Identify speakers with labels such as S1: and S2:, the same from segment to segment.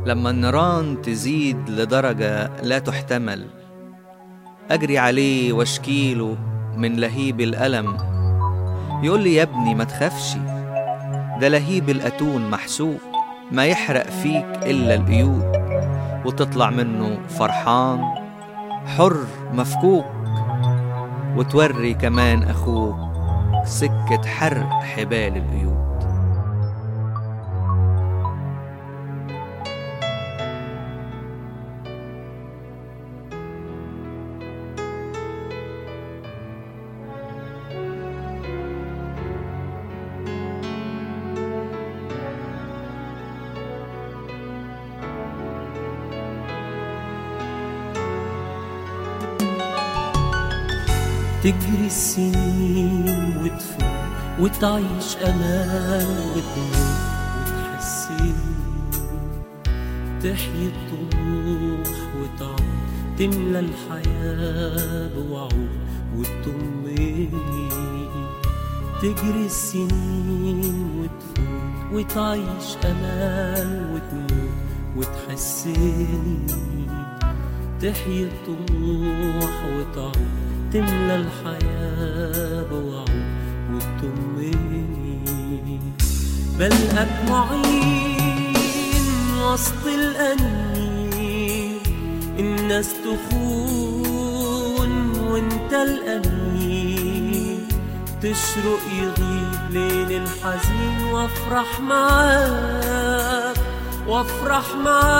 S1: لما النيران تزيد لدرجة لا تحتمل أجري عليه واشكيله من لهيب الألم يقول لي يا ابني ما تخافش ده لهيب الأتون محسوب ما يحرق فيك إلا القيود وتطلع منه فرحان حر مفكوك وتوري كمان أخوك سكة حرق حبال القيود
S2: تجري السنين وتفوت وتعيش أمان وتموت وتحسن تحيي الطموح وتعود تملى الحياة بوعود وتطمني تجري السنين وتفوت وتعيش أمان وتموت وتحسني تحيي الطموح وتعود تملى الحياة بوعود وتطمني بلقاك معين وسط الأنين الناس تخون وانت الأمين تشرق يغيب ليل الحزين وافرح معاك وافرح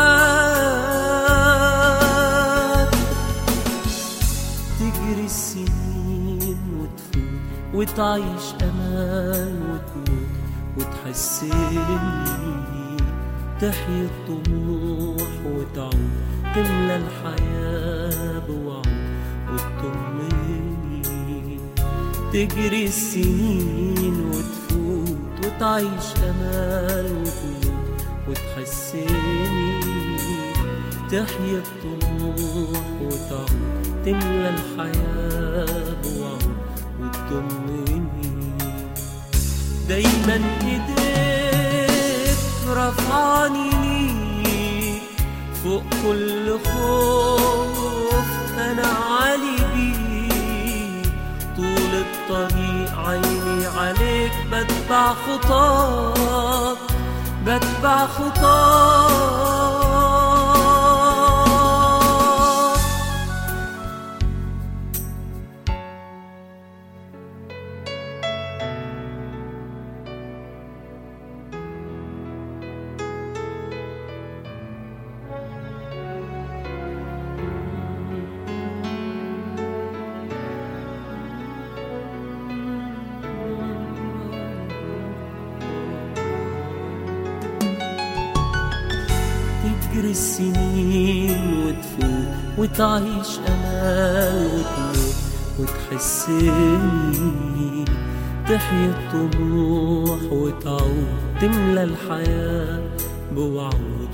S2: معاك تجري السنين وتفوت وتعيش أمان وتموت وتحسني تحيي الطموح وتعود تملى الحياة بوعود وتطمني تجري السنين وتفوت وتعيش أمان وتموت وتحسني تحيي الطموح وتعود تملى الحياة بوعود وتطمني دايما ايديك رفعني ليك فوق كل خوف انا عالي بيك طول الطريق عيني عليك بتبع خطاك بتبع خطاك تجري السنين وتفوت وتعيش أمال وتموت وتحسني تحيي الطموح وتعود تملى الحياة بوعود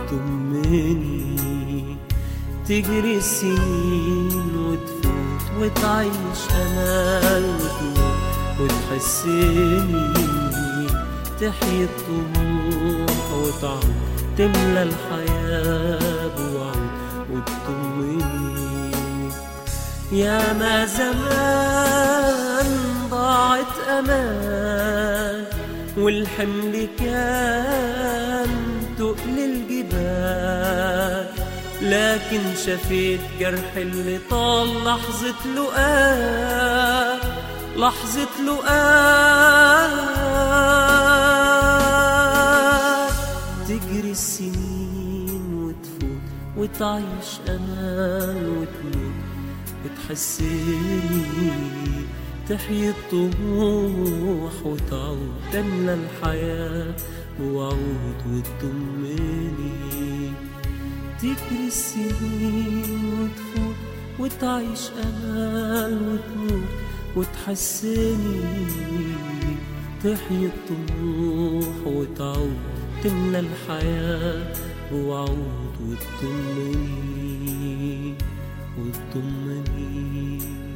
S2: وتطمني تجري السنين وتفوت وتعيش أمال وتموت وتحسني تحيي الطموح وتعود تملى الحياة بوعود وتطمني يا ما زمان ضاعت أمان والحمل كان تقل الجبال لكن شفيت جرح اللي طال لحظة لقاء لحظة لقاء تجري السنين وتفوت وتعيش أمان وتموت وتحسني تحيي الطموح وتعود تملى الحياة بوعود وتطمني تجري السنين وتفوت وتعيش أمال وتموت وتحسني تحيي الطموح وتعود تملى الحياة بوعود وتطمني وتطمني